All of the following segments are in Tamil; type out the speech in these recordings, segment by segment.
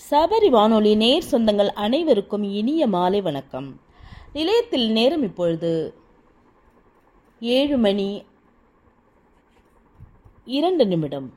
சபரி வானொலி நேர் சொந்தங்கள் அனைவருக்கும் இனிய மாலை வணக்கம் நிலையத்தில் நேரம் இப்பொழுது ஏழு மணி இரண்டு நிமிடம்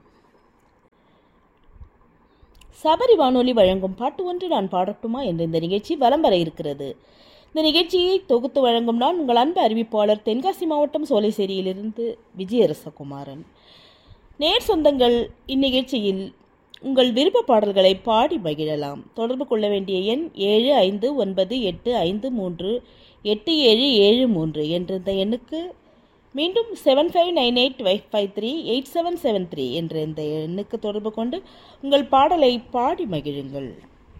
சபரி வானொலி வழங்கும் பாட்டு ஒன்று நான் பாடட்டுமா என்ற இந்த நிகழ்ச்சி வலம் வர இருக்கிறது இந்த நிகழ்ச்சியை தொகுத்து வழங்கும் நான் உங்கள் அன்பு அறிவிப்பாளர் தென்காசி மாவட்டம் சோலைசேரியிலிருந்து விஜயரசகுமாரன் நேர் சொந்தங்கள் இந்நிகழ்ச்சியில் உங்கள் விருப்ப பாடல்களை பாடி மகிழலாம் தொடர்பு கொள்ள வேண்டிய எண் ஏழு ஐந்து ஒன்பது எட்டு ஐந்து மூன்று எட்டு ஏழு ஏழு மூன்று என்ற இந்த எண்ணுக்கு மீண்டும் seven five nine eight five three eight seven seven three என்ற இந்த எண்ணுக்கு தொடர்பு கொண்டு உங்கள் பாடலை பாடி மகிழுங்கள்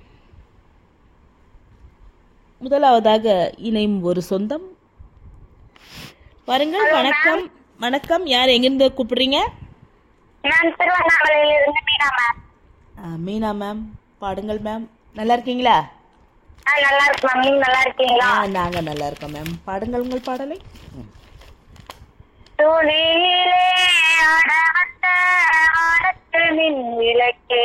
முதலாவதாக இணையும் ஒரு சொந்தம் வாருங்கள் வணக்கம் வணக்கம் யார் எங்கிருந்து கூப்பிடுறீங்க நான் திருவண்ணாமலையில இருந்து மீனா மேம் ஆ, மீனா மேம் பாடுங்கள் மேம் நல்லா இருக்கீங்களா ஆ நல்லா இருக்கு மேம் நீங்க நல்லா இருக்கீங்களா ஆ நாங்கள் நல்லா இருக்கோம் மேம் பாடுங்கள் உங்கள் பாடலை ம். துளியிலே அடவத்த ஆடத்து மின் விளக்கே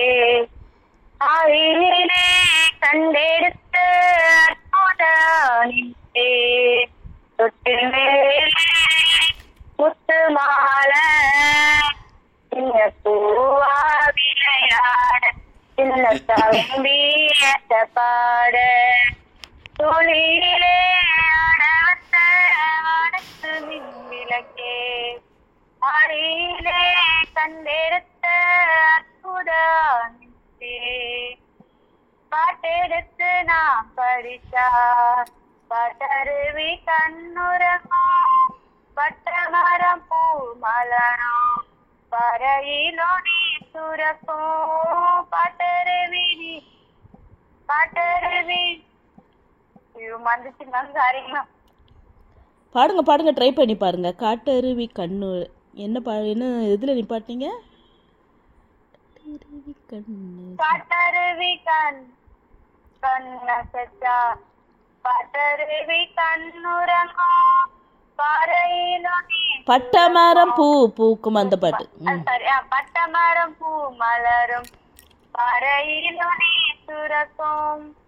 ஆயிலே கண்டெடுத்து அற்புத நின்றே தொட்டு மேலே முத்து மாலை சின்ன பூவா விளையாட சின்ன தம்பி பாட தொழிலே அடவத்த வடக்கு மின் விளக்கே ஆடியிலே கண்டெடுத்த அற்புத நின்றே பாட்டெடுத்து நான் படித்தா பட்டருவி கண்ணுரங்கும் பட்ட மரம் பூ மலரும் பறையிலோ நீ சுரக்கும் பாட்டருவி நீ பாட்டருவி ஐயோ மறந்துச்சு மேம் சாரி மேம் பாடுங்க பாடுங்க ட்ரை பண்ணி பாருங்க காட்டருவி கண்ணு என்ன பா என்ன இதில் நிப்பாட்டிங்க காட்டருவி கண்ணு பாட்டருவி கண் கண்ணசச்சா பாட்டருவி கண்ணுரங்கும் பாறையிலோ நீ பட்டமரம் பூ பூக்கும் அந்த பாட்டு ம் சாரி பட்டமரம் பூ மலரும் பாறையிலோ நீ சுரக்கும்